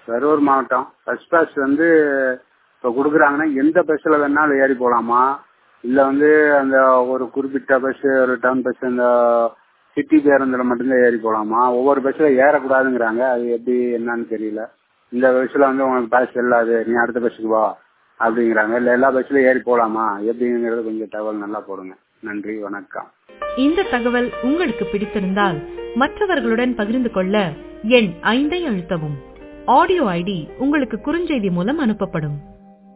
கரூர் மாவட்டம் first pass வந்து இப்போ கொடுக்குறாங்கன்னா எந்த பஸ்ஸில் வேணாலும் ஏறி போகலாமா இல்லை வந்து அந்த ஒரு குறிப்பிட்ட பஸ் ஒரு டவுன் பஸ் அந்த சிட்டி பேருந்தில் மட்டும்தான் ஏறி போகலாமா ஒவ்வொரு பஸ்ஸில் ஏறக்கூடாதுங்கிறாங்க அது எப்படி என்னன்னு தெரியல இந்த பஸ்ஸில் வந்து உனக்கு பாஸ் செல்லாது நீ அடுத்த பஸ்ஸுக்கு வா அப்படிங்கிறாங்க இல்லை எல்லா பஸ்ஸில் ஏறி போகலாமா எப்படிங்கிறது கொஞ்சம் தகவல் நல்லா போடுங்க நன்றி வணக்கம் இந்த தகவல் உங்களுக்கு பிடித்திருந்தால் மற்றவர்களுடன் பகிர்ந்து கொள்ள எண் ஐந்தை அழுத்தவும் ஆடியோ ஐடி உங்களுக்கு குறுஞ்செய்தி மூலம் அனுப்பப்படும்